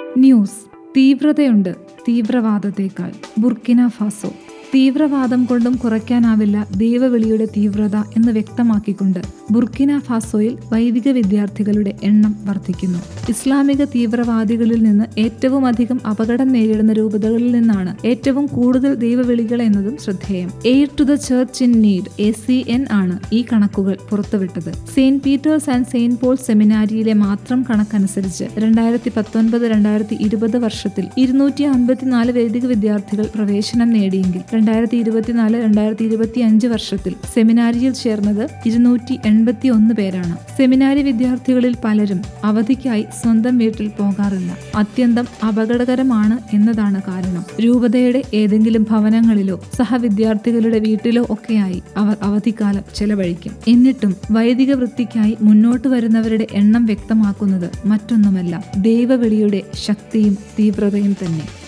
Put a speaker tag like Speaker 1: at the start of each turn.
Speaker 1: news തീവ്രതയുണ്ട് തീവ്രവാദത്തേക്കാൾ Burkina Faso തീവ്രവാദം കൊണ്ടും കുറയ്ക്കാനാവില്ല ദൈവവിളിയുടെ തീവ്രത എന്ന് വ്യക്തമാക്കിക്കൊണ്ട് ബുർക്കിന ഫാസോയിൽ വൈദിക വിദ്യാർത്ഥികളുടെ എണ്ണം വർദ്ധിക്കുന്നു ഇസ്ലാമിക തീവ്രവാദികളിൽ നിന്ന് ഏറ്റവും അധികം അപകടം നേരിടുന്ന രൂപതകളിൽ നിന്നാണ് ഏറ്റവും കൂടുതൽ ദൈവവിളികൾ എന്നതും ശ്രദ്ധേയം Aid to the Church in Need A C N ആണ് ഈ കണക്കുകൾ പുറത്തുവിട്ടത് Saint Peter's and Saint Paul സെമിനാരിയിലെ മാത്രം കണക്കനുസരിച്ച് രണ്ടായിരത്തി പത്തൊൻപത് രണ്ടായിരത്തി ഇരുപത് വർഷത്തിൽ ഇരുന്നൂറ്റി അൻപത്തിനാല് വൈദിക വിദ്യാർത്ഥികൾ പ്രവേശനം നേടിയെങ്കിൽ രണ്ടായിരത്തി ഇരുപത്തിനാല് രണ്ടായിരത്തി ഇരുപത്തി അഞ്ച് വർഷത്തിൽ സെമിനാരിയിൽ ചേർന്നത് ഇരുന്നൂറ്റി എൺപത്തി ഒന്ന് പേരാണ് സെമിനാരി വിദ്യാർത്ഥികളിൽ പലരും അവധിക്കായി സ്വന്തം വീട്ടിൽ പോകാറില്ല അത്യന്തം അപകടകരമാണ് എന്നതാണ് കാരണം രൂപതയുടെ ഏതെങ്കിലും ഭവനങ്ങളിലോ സഹവിദ്യാർത്ഥികളുടെ വീട്ടിലോ ഒക്കെയായി അവർ അവധിക്കാലം ചെലവഴിക്കും എന്നിട്ടും വൈദിക വൃത്തിക്കായി മുന്നോട്ട് വരുന്നവരുടെ എണ്ണം വ്യക്തമാക്കുന്നത് മറ്റൊന്നുമല്ല ദൈവവിളിയുടെ ശക്തിയും തീവ്രതയും തന്നെ